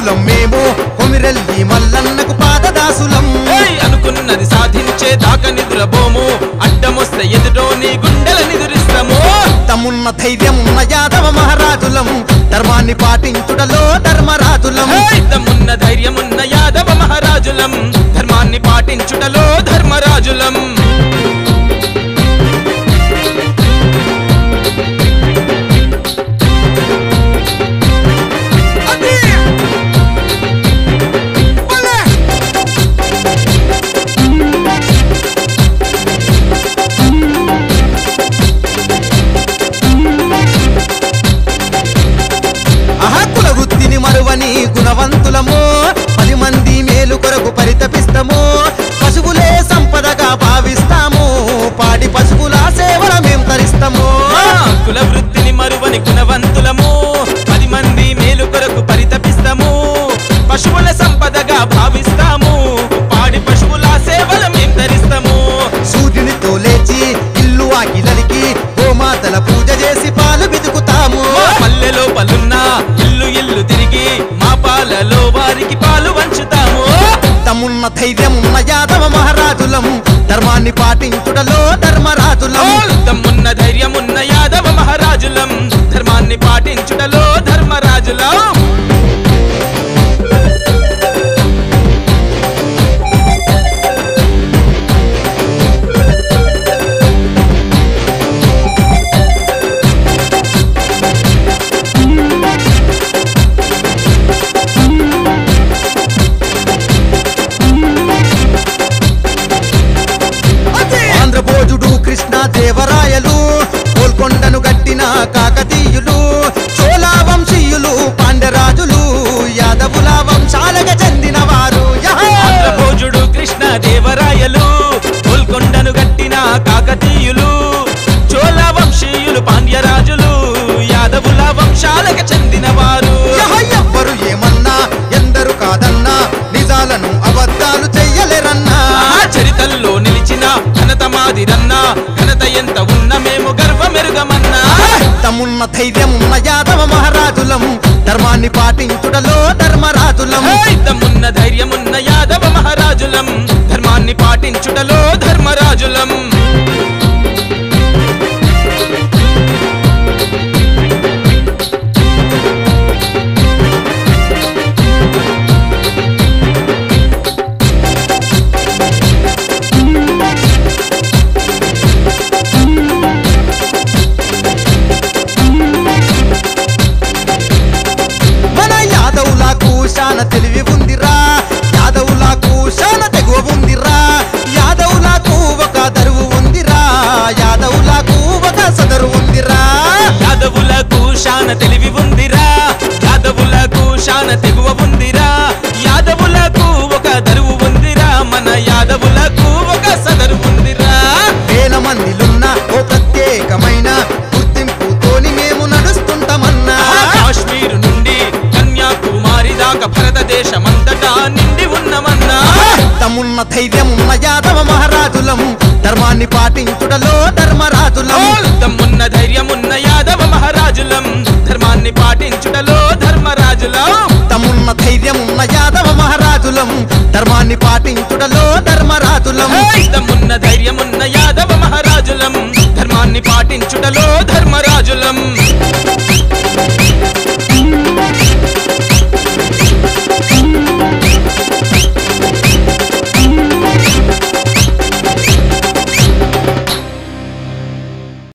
పాలకులం మేము కొమిరెల్లి మల్లన్నకు పాదదాసులం ఏయ్ అనుకున్నది సాధించే దాకా నిద్రపోము అడ్డమొస్తే ఎదుటో నీ గుండెల నిదురిస్తాము తమున్న ధైర్యమున్న యాదవ మహారాజులం ధర్మాన్ని పాటించుటలో ధర్మరాజులం ఏయ్ దమ్మున్న ధైర్యమున్న యాదవ మహారాజులం ధర్మాన్ని పాటించుటలో ధర్మరాజులం అహక్కుల వృత్తిని మరువని గుణవంతులము పది మంది మేలు కొరకు పరితపిస్తాము పశువులే సంపదగా భావిస్తాము పాడి పశువుల సేవల మేం తరిస్తాము మా కుల వృత్తిని మరువని గుణవంతులము పది మంది మేలు కొరకు పరితపిస్తాము పశువుల సంపదగా భావిస్తాము పాడి పశువుల సేవల మేం ధరిస్తాము సూర్యునితో లేచి ఇల్లు ఆకిలలికి గోమాతల పూజ చేసి పాలు బితుకుతాము మా పల్లెలో పలున్నా ఇల్లు ఇల్లు తిరిగి మా పాలలో వారికి పాలు వంచుతాము తమున్న ధైర్యమున్న యాదవ మహారాజులం ధర్మాన్ని పాటించుటలో ధర్మరాజులం దమ్మున్న ధైర్యమున్న యాదవ మహారాజులం ధర్మాన్ని పాటించుటలో ధర్మరాజులం ఆంధ్రభోజుడు కృష్ణ దేవరాయలు గోల్కొండను గట్టిన కాకతీయులు చోళా వంశీయులు పాండ్యరాజులు యాదవుల వంశాలకు చెందిన వారు ఆంధ్రభోజుడు కృష్ణ దేవరాయలు గోల్కొండను గట్టిన కాకతీయులు చోళ వంశీయులు పాండ్యరాజులు యాదవుల వంశాలకు చెందిన వారు ఎవ్వరు ఏమన్నా ఎందరు కాదన్నా నిజాలను అబద్ధాలు చెయ్యలేరన్నా ఆ చరితల్లో నిలిచిన ఘనత మాదిరన్నా ఘనత ఎంత ఉన్న మేము గర్వమెరుగమన్నా తమున్న ధైర్యమున్న యాదవ మహారాజులం ధర్మాన్ని పాటించుటలో ధర్మరాజులం దమ్మున్న ధైర్యమున్న యాదవ మహారాజులం ధర్మాన్ని పాటించుటలో ధర్మరాజులం మన యాదవులకు శాన తెలివి ఉందిరా యాదవులకు శాన తెగువ ఉందిరా యాదవులకు ఒక దరువు ఉందిరా యాదవులకు ఒక సదరు ఉందిరా యాదవులకు శాన తెలివి ఉందిరా యాదవులకు శాన తెగువ ఉందిరా యాదవులకు ఒక దరువు ఉందిరా మన యాదవులకు ఒక సదరు ఉందిరా వేల మందిలున్న ఓ ప్రత్యేకమైన గుర్తింపుతోని మేము నడుస్తుంటామన్నా కాశ్మీరు నుండి కన్యాకుమారి దాకా భారతదేశమంతటా నిండి ఉన్నమన్నా తమున్న ధైర్యమున్న యాదవ మహారాజులం ధర్మాన్ని పాటించుటలో ధర్మరాజులం దమ్మున్న ధైర్యమున్న యాదవ మహారాజులం ధర్మాన్ని పాటించుటలో ధర్మరాజులం తమున్న ధైర్యమున్న యాదవ మహారాజులం ధర్మాన్ని పాటించుటలో ధర్మరాజులం దమ్మున్న ధైర్యమున్న యాదవ మహారాజులం ధర్మాన్ని పాటించుటలో